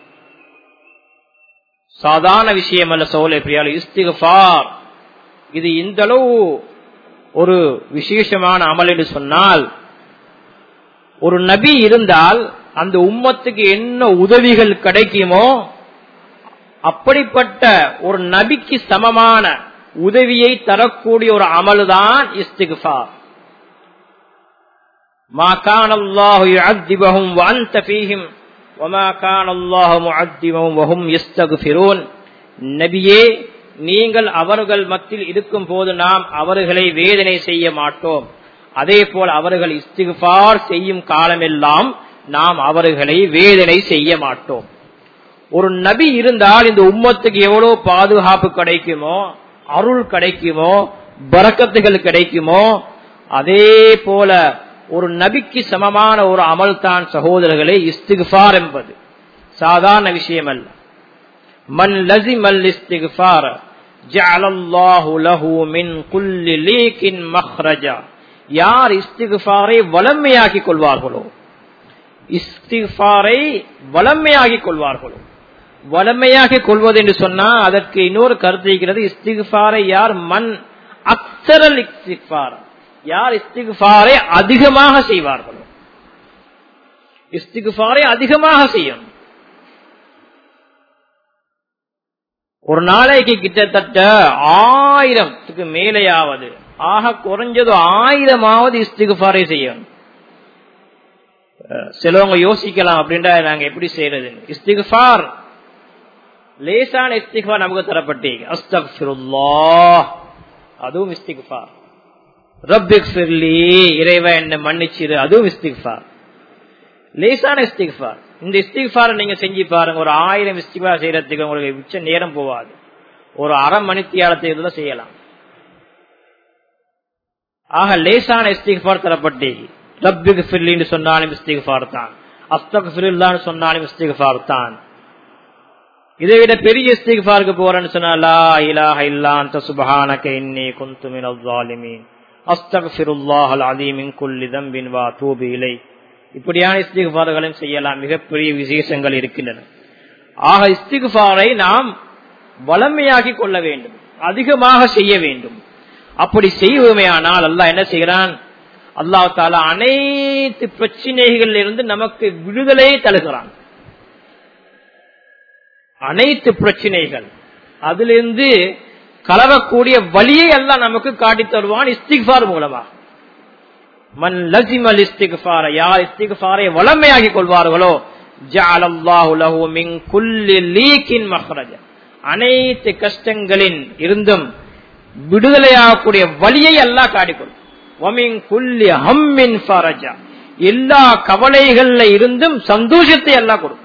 சாதாரண விஷயம் அல்ல சோலை பிரியால் இஸ்திகுஃபார் இது இந்த அளவு ஒரு விசேஷமான அமல் என்று சொன்னால் ஒரு நபி இருந்தால் அந்த உம்மத்துக்கு என்ன உதவிகள் கிடைக்குமோ அப்படிப்பட்ட ஒரு நபிக்கு சமமான உதவியை தரக்கூடிய ஒரு அமல்தான் இஸ்திகுஃபார் ما كان الله يعذبهم وأنت فيهم وما كان الله معذبهم وهم يستغفرون நபியே நீங்கள் அவர்கள் மத்தியில் இருக்கும் போது நாம் அவர்களை வேதனை செய்ய மாட்டோம் அதே போல் அவர்கள் இஸ்திகுபார் செய்யும் காலமெல்லாம் நாம் அவர்களை வேதனை செய்ய மாட்டோம் ஒரு நபி இருந்தால் இந்த உம்மத்துக்கு எவ்வளவு பாதுகாப்பு கிடைக்குமோ அருள் கிடைக்குமோ பறக்கத்துகள் கிடைக்குமோ அதே போல ஒரு நபிக்கு சமமான ஒரு அமல் தான் சகோதரர்களே இஸ்திகுபார் என்பது சாதாரண விஷயம் அல்ல மன் லசிம் அல் இஸ்திகுபார் யார் இஸ்திகுபாரை வளமையாக்கிக் கொள்வார்களோ இஸ்திஃபாரை வளமையாகிக் கொள்வார்களோ வளமையாகிக் கொள்வது என்று சொன்னா அதற்கு இன்னொரு கருத்து இருக்கிறது இஸ்திஃபாரை யார் மண் அக்சரல் இஸ்திஃபார் யார் இஸ்திஃபாரை அதிகமாக செய்வார்களோ இஸ்திஃபாரை அதிகமாக செய்யும் ஒரு நாளைக்கு கிட்டத்தட்ட ஆயிரத்துக்கு மேலேயாவது ஆக குறைஞ்சது ஆயிரமாவது இஸ்திகுஃபாரை செய்யணும் சிலவங்க யோசிக்கலாம் அப்படின்றா நாங்க எப்படி செய்யறது இஸ்திகுஃபார் லேசான இஸ்திகுஃபார் நமக்கு தரப்பட்டி அஸ்தக்ஃபிருல்லா அதுவும் இஸ்திகுஃபார் ரப்பிக் ஃபிர்லி இறைவா என்ன மன்னிச்சிரு அதுவும் இஸ்திகுஃபார் லேசான இஸ்திகுஃபார் இந்த இஸ்திகுஃபாரை நீங்க செஞ்சு பாருங்க ஒரு ஆயிரம் இஸ்திகுஃபார் செய்யறதுக்கு உங்களுக்கு மிச்ச நேரம் போவாது ஒரு அரை மணித்தியாலத்தை இதுல செய்யலாம் ஆக லேசான இஸ்திகுஃபார் தரப்பட்டி ரப்பிக்கு ஃபிர்லின்னு சொன்னாலும் இஸ்திகுஃபார் தான் அஸ்தக் ஃபிரில்லான்னு சொன்னாலும் இஸ்திகுஃபார் தான் இதை விட பெரிய இஸ்திகுஃபாருக்கு போறேன்னு சொன்னா லா இலாஹ இல்லா அந்த சுபஹானக இன்னி குன்து மினல் ஸாலிமீன் அஸ்தக்ஃபிருல்லாஹ் அல் அதீம் மின் குல்லி தம்பின் வா தூபு இலை இப்படியான இஸ்திகுஃபார்களையும் செய்யலாம் மிகப்பெரிய விசேஷங்கள் இருக்கின்றன ஆக இஸ்திகுஃபாரை நாம் வளமையாக்கி கொள்ள வேண்டும் அதிகமாக செய்ய வேண்டும் அப்படி செய்வோமேயானால் அல்லாஹ் என்ன செய்கிறான் அல்லா தாலா அனைத்து பிரச்சனைகள் இருந்து நமக்கு விடுதலை தருகிறான் அனைத்து பிரச்சனைகள் அதிலிருந்து கலரக்கூடிய வழியை எல்லாம் நமக்கு காட்டி தருவான் இஸ்திக்பார் மூலமா மன் லசிமல் இஸ்திக்பார யார் இஸ்திக்பாரை வளமையாகிக் கொள்வார்களோ அனைத்து கஷ்டங்களின் இருந்தும் விடுதலையாகக்கூடிய வழியை எல்லாம் காட்டிக்கொள்ளும் எல்லா கவலைகள்ல இருந்தும் சந்தோஷத்தை எல்லாம் கொடுக்கும்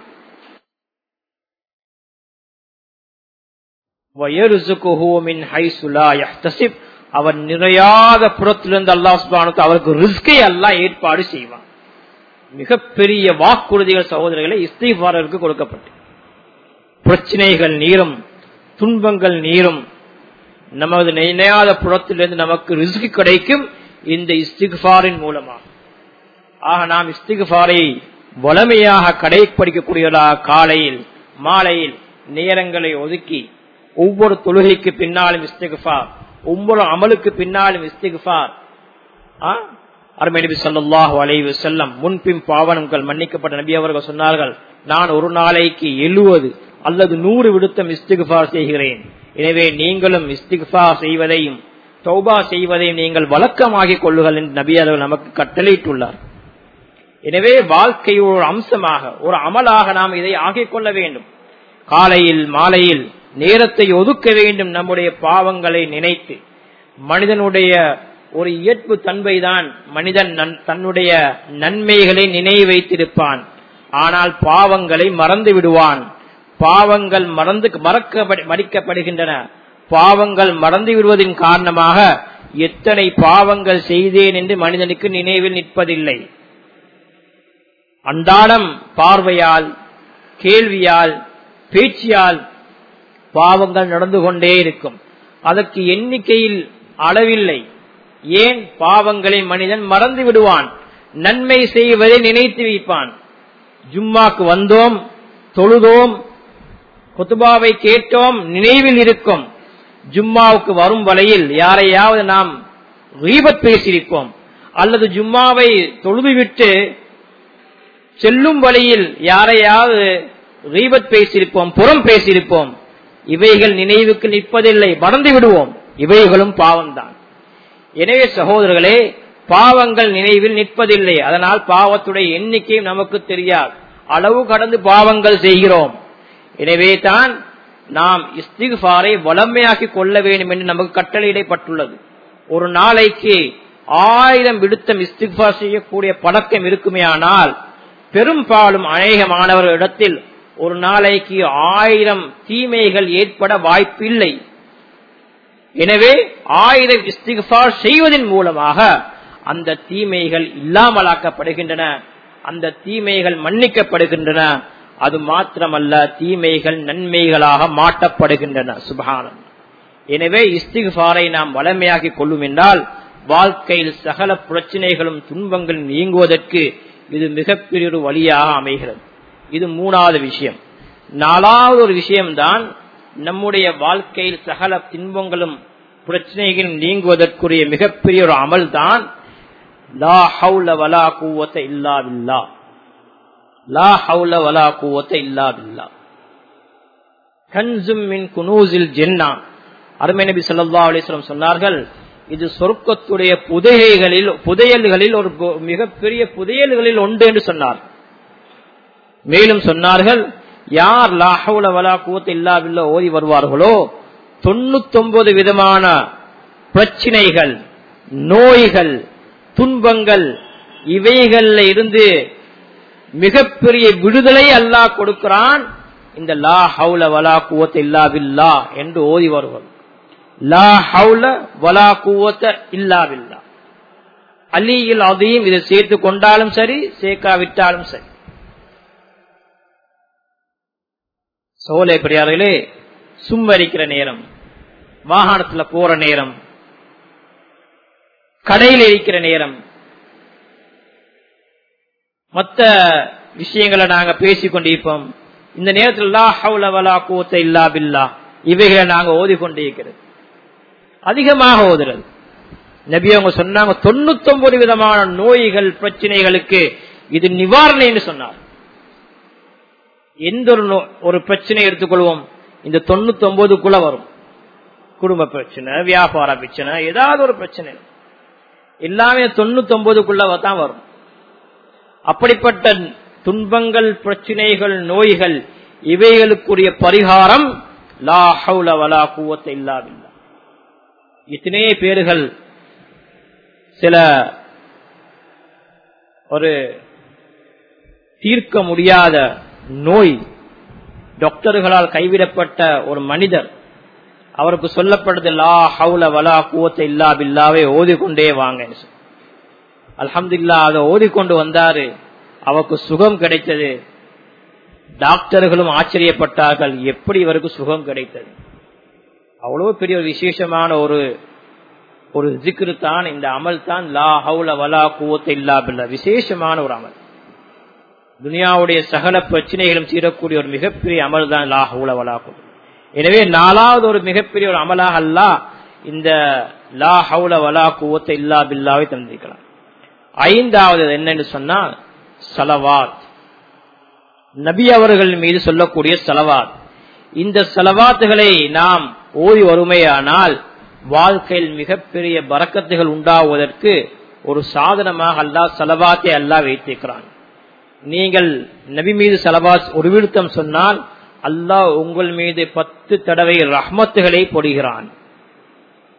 அவன் நிறையாத புறத்திலிருந்து அல்லாஹ் அவருக்கு ரிஸ்கை எல்லாம் ஏற்பாடு செய்வான் மிகப்பெரிய வாக்குறுதிகள் சகோதரர்களை இஸ்திஃபாரருக்கு கொடுக்கப்பட்டு பிரச்சனைகள் நீரும் துன்பங்கள் நீரும் நமது நினையாத புறத்திலிருந்து நமக்கு ரிஸ்க் கிடைக்கும் இந்த இஸ்திகுஃபாரின் மூலமாக ஆக நாம் இஸ்திகுஃபாரை வளமையாக கடைப்பிடிக்கக்கூடியதா காலையில் மாலையில் நேரங்களை ஒதுக்கி ஒவ்வொரு தொழுகைக்கு பின்னாலும் இஸ்திகுஃபார் ஒவ்வொரு அமலுக்கு பின்னாலும் இஸ்திகுஃபார் அருமை நபி சொல்லாஹு அலைவு செல்லம் முன்பின் பாவனங்கள் மன்னிக்கப்பட்ட நபி அவர்கள் சொன்னார்கள் நான் ஒரு நாளைக்கு எழுவது அல்லது நூறு விடுத்தம் இஸ்திகுஃபார் செய்கிறேன் எனவே நீங்களும் இஸ்திகுஃபா செய்வதையும் தௌபா செய்வதை நீங்கள் வழக்கமாகிக் கொள்ளுங்கள் என்று நபி அவர்கள் நமக்கு கட்டளையிட்டுள்ளார் எனவே வாழ்க்கை ஒரு அம்சமாக ஒரு அமலாக நாம் இதை ஆகிக் கொள்ள வேண்டும் காலையில் மாலையில் நேரத்தை ஒதுக்க வேண்டும் நம்முடைய பாவங்களை நினைத்து மனிதனுடைய ஒரு இயற்பு தன்மைதான் மனிதன் தன்னுடைய நன்மைகளை நினைவு வைத்திருப்பான் ஆனால் பாவங்களை மறந்து விடுவான் பாவங்கள் மறந்து மறக்க மடிக்கப்படுகின்றன பாவங்கள் மறந்து விடுவதன் காரணமாக எத்தனை பாவங்கள் செய்தேன் என்று மனிதனுக்கு நினைவில் நிற்பதில்லை அன்றாடம் பார்வையால் கேள்வியால் பேச்சியால் பாவங்கள் நடந்து கொண்டே இருக்கும் அதற்கு எண்ணிக்கையில் அளவில்லை ஏன் பாவங்களை மனிதன் மறந்து விடுவான் நன்மை செய்வதை நினைத்து வைப்பான் ஜும்மாக்கு வந்தோம் தொழுதோம் கொத்துபாவை கேட்டோம் நினைவில் இருக்கும் ஜும்மாவுக்கு வரும் வரையில் யாரையாவது நாம் ரீபத் பேசியிருப்போம் அல்லது ஜும்மாவை தொழுதுவிட்டு செல்லும் வழியில் யாரையாவது ரீபத் பேசியிருப்போம் புறம் பேசியிருப்போம் இவைகள் நினைவுக்கு நிற்பதில்லை மறந்து விடுவோம் இவைகளும் பாவம்தான் எனவே சகோதரர்களே பாவங்கள் நினைவில் நிற்பதில்லை அதனால் பாவத்துடைய எண்ணிக்கை நமக்கு தெரியாது அளவு கடந்து பாவங்கள் செய்கிறோம் எனவே தான் நாம் இஸ்திகாரை வளமையாக்கி கொள்ள வேண்டும் என்று நமக்கு கட்டளையிடப்பட்டுள்ளது ஒரு நாளைக்கு ஆயிரம் விடுத்தம் இஸ்திகார் செய்யக்கூடிய பழக்கம் இருக்குமே ஆனால் பெரும்பாலும் அநேக மாணவர்களிடத்தில் ஒரு நாளைக்கு ஆயிரம் தீமைகள் ஏற்பட வாய்ப்பில்லை எனவே ஆயிரம் இஸ்திகார் செய்வதன் மூலமாக அந்த தீமைகள் இல்லாமலாக்கப்படுகின்றன அந்த தீமைகள் மன்னிக்கப்படுகின்றன அது மாத்திரமல்ல தீமைகள் நன்மைகளாக மாட்டப்படுகின்றன சுபகானம் எனவே இஸ்திகாரை நாம் வளமையாக்கி கொள்ளும் என்றால் வாழ்க்கையில் சகல பிரச்சனைகளும் துன்பங்களும் நீங்குவதற்கு இது மிகப்பெரிய ஒரு வழியாக அமைகிறது இது மூணாவது விஷயம் நாலாவது ஒரு விஷயம்தான் நம்முடைய வாழ்க்கையில் சகல துன்பங்களும் பிரச்சனைகளும் நீங்குவதற்குரிய மிகப்பெரிய ஒரு அமல் தான் லா ஹவுல வலா கூவத்த இல்லா பில்லா லா ஹவுல வலா கூவத்த இல்லா பில்லா கன்சும் மின் குனூசில் ஜென்னா அருமை நபி சொல்லா அலிஸ்லம் சொன்னார்கள் இது சொர்க்கத்துடைய புதையல்களில் புதையல்களில் ஒரு மிகப்பெரிய புதையல்களில் ஒன்று என்று சொன்னார் மேலும் சொன்னார்கள் யார் லாஹவுல வலா கூத்த இல்லாவில்ல ஓதி வருவார்களோ தொண்ணூத்தொன்பது விதமான பிரச்சினைகள் நோய்கள் துன்பங்கள் இவைகள்ல இருந்து மிகப்பெரிய விடுதலை அல்லாஹ் கொடுக்கிறான் இந்த லா ஹவுல வலா கூவத்த இல்லாவில்லா என்று ஓதி வருவது லா ஹவுல வலா கூவத்த இல்லாவில்லா அலியில் அதையும் இதை சேர்த்து கொண்டாலும் சரி சேர்க்காவிட்டாலும் சரி சோலை பெரியார்களே சும்மரிக்கிற நேரம் வாகனத்துல போற நேரம் கடையில் இருக்கிற நேரம் மற்ற விஷயங்களை நாங்க பேசிக் கொண்டிருப்போம் இந்த நேரத்தில் லா ஹவுல வலா கூத்த இல்லா பில்லா இவைகளை நாங்க ஓதிக்கொண்டிருக்கிறது அதிகமாக ஓதுறது நபி அவங்க சொன்னாங்க தொண்ணூத்தி ஒன்பது விதமான நோய்கள் பிரச்சனைகளுக்கு இது நிவாரணம் என்று சொன்னார் எந்த ஒரு ஒரு பிரச்சனை எடுத்துக்கொள்வோம் இந்த தொண்ணூத்தி ஒன்பதுக்குள்ள வரும் குடும்ப பிரச்சனை வியாபார பிரச்சனை ஏதாவது ஒரு பிரச்சனை எல்லாமே தொண்ணூத்தி ஒன்பதுக்குள்ள தான் வரும் அப்படிப்பட்ட துன்பங்கள் பிரச்சனைகள் நோய்கள் இவைகளுக்குரிய பரிகாரம் லா ஹவுல வலா கூவத்தை இல்லாவில்லை இத்தனையே பேர்கள் சில ஒரு தீர்க்க முடியாத நோய் டாக்டர்களால் கைவிடப்பட்ட ஒரு மனிதர் அவருக்கு சொல்லப்பட்டது லா ஹவுல வலா கூவத்தை இல்லா பில்லாவே ஓதிக்கொண்டே வாங்க அல்ஹம்துல்லா அதை ஓதிக்கொண்டு வந்தாரு அவருக்கு சுகம் கிடைத்தது டாக்டர்களும் ஆச்சரியப்பட்டார்கள் எப்படி இவருக்கு சுகம் கிடைத்தது அவ்வளவு பெரிய ஒரு விசேஷமான ஒரு ஒரு ஜிக்ரு தான் இந்த அமல் தான் லா ஹவுல வலா கூவத்தை இல்லா பில்லா விசேஷமான ஒரு அமல் துனியாவுடைய சகல பிரச்சனைகளும் தீரக்கூடிய ஒரு மிகப்பெரிய அமல் தான் லா ஹவுல வலா கூ எனவே நாலாவது ஒரு மிகப்பெரிய ஒரு அமலாக அல்ல இந்த லா ஹவுல வலா கூவத்தை இல்லா பில்லாவை தந்திருக்கலாம் ஐந்தாவது என்னன்னு சொன்னா சலவாத் நபி அவர்கள் மீது சொல்லக்கூடிய சலவாத் இந்த செலவாத்துகளை நாம் ஓதி வறுமையானால் வாழ்க்கையில் மிகப்பெரிய பறக்கத்துகள் உண்டாவதற்கு ஒரு சாதனமாக அல்லாஹ் செலவாத்தை அல்லாஹ் வைத்திருக்கிறான் நீங்கள் நபி மீது செலவாத் ஒரு விழுத்தம் சொன்னால் அல்லாஹ் உங்கள் மீது பத்து தடவை ரஹ்மத்துகளை பொடுகிறான்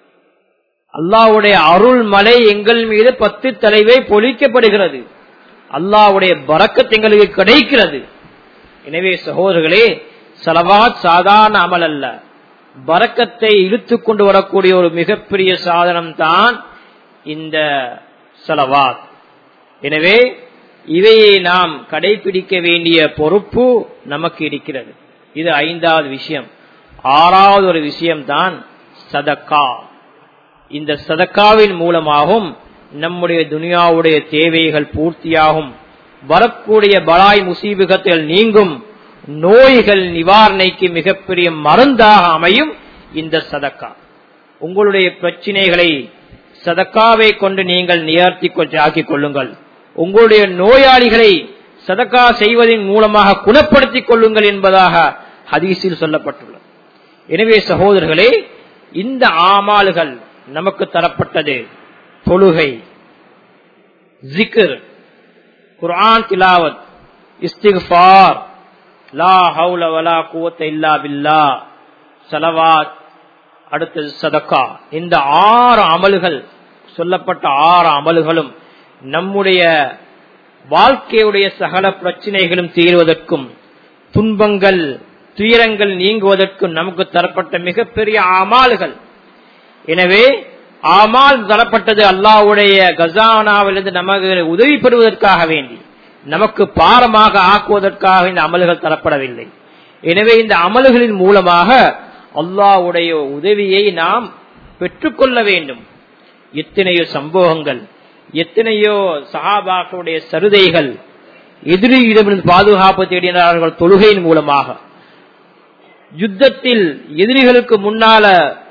அல்லாவுடைய அருள் மலை எங்கள் மீது பத்து தலைவை பொழிக்கப்படுகிறது அல்லாவுடைய பறக்கத் எங்களுக்கு கிடைக்கிறது எனவே சகோதரர்களே சலவாத் சாதாரண அமல் அல்ல பறக்கத்தை இழுத்து கொண்டு வரக்கூடிய ஒரு மிகப்பெரிய சாதனம் தான் இந்த சலவாத் எனவே இவையை நாம் கடைபிடிக்க வேண்டிய பொறுப்பு நமக்கு இருக்கிறது இது ஐந்தாவது விஷயம் ஆறாவது ஒரு விஷயம்தான் சதக்கா இந்த சதக்காவின் மூலமாகவும் நம்முடைய துனியாவுடைய தேவைகள் பூர்த்தியாகும் வரக்கூடிய பலாய் முசீபுகத்தில் நீங்கும் நோய்கள் நிவாரணைக்கு மிகப்பெரிய மருந்தாக அமையும் இந்த சதக்கா உங்களுடைய பிரச்சனைகளை சதக்காவை கொண்டு நீங்கள் நியர்த்தி ஆக்கிக் கொள்ளுங்கள் உங்களுடைய நோயாளிகளை சதக்கா செய்வதன் மூலமாக குணப்படுத்திக் கொள்ளுங்கள் என்பதாக ஹதீஸில் சொல்லப்பட்டுள்ளது எனவே சகோதரர்களே இந்த ஆமால்கள் நமக்கு தரப்பட்டது தொழுகை ஜிக்ர் குர்ஆன் திலாவத் இஸ்திஃபார் லா ஹவுல வலா குவத்த இல்லா பில்லா சலவாத் அடுத்தது சதக்கா இந்த ஆறு அமல்கள் சொல்லப்பட்ட ஆறு அமல்களும் நம்முடைய வாழ்க்கையுடைய சகல பிரச்சனைகளும் தீர்வதற்கும் துன்பங்கள் துயரங்கள் நீங்குவதற்கும் நமக்கு தரப்பட்ட மிகப்பெரிய அமால்கள் எனவே ஆமால் தரப்பட்டது அல்லாவுடைய கசானாவிலிருந்து நமக்கு உதவி பெறுவதற்காக வேண்டி நமக்கு பாரமாக ஆக்குவதற்காக இந்த அமல்கள் தரப்படவில்லை எனவே இந்த அமல்களின் மூலமாக அல்லாவுடைய உதவியை நாம் பெற்றுக்கொள்ள வேண்டும் எத்தனையோ சம்பவங்கள் எத்தனையோ சஹாபாக்களுடைய சருதைகள் எதிரியிடமிருந்து பாதுகாப்பு தேடினார்கள் தொழுகையின் மூலமாக யுத்தத்தில் எதிரிகளுக்கு முன்னால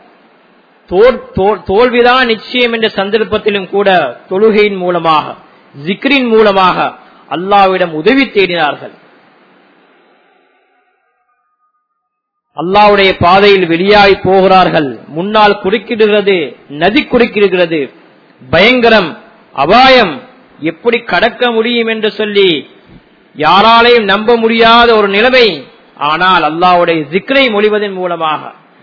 தோல்விதான் நிச்சயம் என்ற சந்தர்ப்பத்திலும் கூட தொழுகையின் மூலமாக ஜிக்ரின் மூலமாக அல்லாவிடம் உதவி தேடினார்கள் அல்லாவுடைய பாதையில் வெளியாகி போகிறார்கள் முன்னால் குறுக்கிடுகிறது நதி குறுக்கிடுகிறது பயங்கரம் அபாயம் எப்படி கடக்க முடியும் என்று சொல்லி யாராலையும் நம்ப முடியாத ஒரு நிலைமை ஆனால் அல்லாவுடைய ஜிக்ரை மொழிவதன் மூலமாக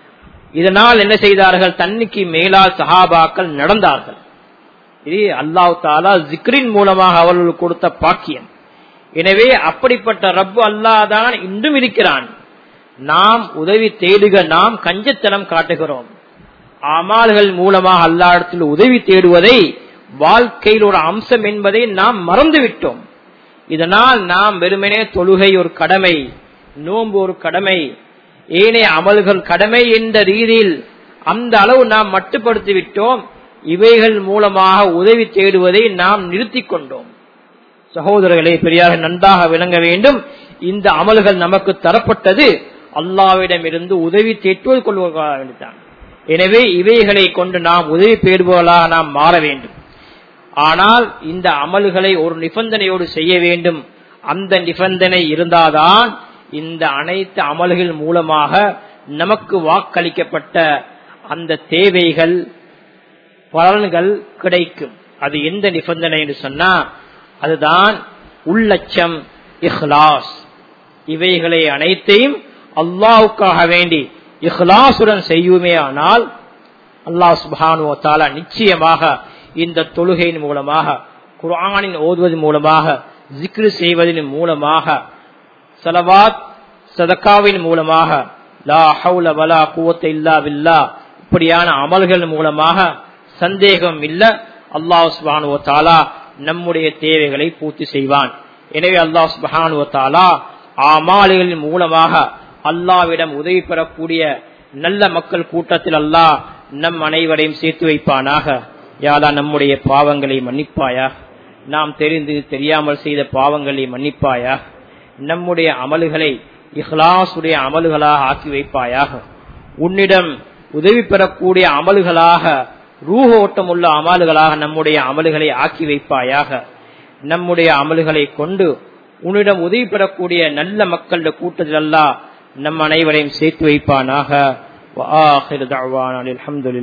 இதனால் என்ன செய்தார்கள் தன்னிக்கு மேலால் சஹாபாக்கள் நடந்தார்கள் இது அல்லாஹ் தாலா ஜிக்ரின் மூலமாக அவர்களுக்கு கொடுத்த பாக்கியம் எனவே அப்படிப்பட்ட ரப்பு அல்லாதான் இன்றும் இருக்கிறான் நாம் உதவி தேடுக நாம் கஞ்சத்தனம் காட்டுகிறோம் அமால்கள் மூலமாக அல்லாடத்தில் உதவி தேடுவதை வாழ்க்கையில் ஒரு அம்சம் என்பதை நாம் மறந்துவிட்டோம் இதனால் நாம் வெறுமனே தொழுகை ஒரு கடமை நோன்பு ஒரு கடமை ஏனைய அமல்கள் கடமை என்ற ரீதியில் அந்த அளவு நாம் மட்டுப்படுத்தி விட்டோம் இவைகள் மூலமாக உதவி தேடுவதை நாம் நிறுத்திக் கொண்டோம் சகோதரர்களே பெரியாக நன்றாக விளங்க வேண்டும் இந்த அமல்கள் நமக்கு தரப்பட்டது அல்லாவிடம் இருந்து உதவி தேற்றுவது கொள்வதற்காக வேண்டித்தான் எனவே இவைகளை கொண்டு நாம் உதவி பெறுபவர்களாக நாம் மாற வேண்டும் ஆனால் இந்த அமல்களை ஒரு நிபந்தனையோடு செய்ய வேண்டும் அந்த நிபந்தனை இருந்தால்தான் இந்த அனைத்து அமல்கள் மூலமாக நமக்கு வாக்களிக்கப்பட்ட அந்த தேவைகள் பலன்கள் கிடைக்கும் அது எந்த நிபந்தனை என்று சொன்னா அதுதான் உள்ளச்சம் இஹ்லாஸ் இவைகளை அனைத்தையும் அல்லாவுக்காக வேண்டி இஹ்லாசுடன் செய்யுமே ஆனால் அல்லாஹ் சுபானு தாலா நிச்சயமாக இந்த தொழுகையின் மூலமாக குர்ஆனின் ஓதுவதன் மூலமாக ஜிக்ரு செய்வதன் மூலமாக சலவாத் சதக்காவின் மூலமாக லா ஹவுல வலா குவத்த இல்லா பில்லா இப்படியான அமல்கள் மூலமாக சந்தேகம் இல்ல அல்லாஹ் சுபானு தாலா நம்முடைய தேவைகளை பூர்த்தி செய்வான் எனவே அல்லாஹ் சுபானு தாலா அமாலிகளின் மூலமாக அல்லாவிடம் உதவி பெறக்கூடிய நல்ல மக்கள் கூட்டத்தில் அல்லாஹ் நம் அனைவரையும் சேர்த்து வைப்பானாக யாரா நம்முடைய பாவங்களை மன்னிப்பாயா நாம் தெரிந்து தெரியாமல் செய்த பாவங்களை மன்னிப்பாயா நம்முடைய அமல்களை இஹ்லாசுடைய அமல்களாக ஆக்கி வைப்பாயாக உன்னிடம் உதவி பெறக்கூடிய அமல்களாக ரூஹ ஓட்டம் உள்ள அமல்களாக நம்முடைய அமல்களை ஆக்கி வைப்பாயாக நம்முடைய அமல்களை கொண்டு உன்னிடம் உதவி பெறக்கூடிய நல்ல மக்களுடைய கூட்டத்தில் அல்லா நம் அனைவரையும் சேர்த்து வைப்பானாக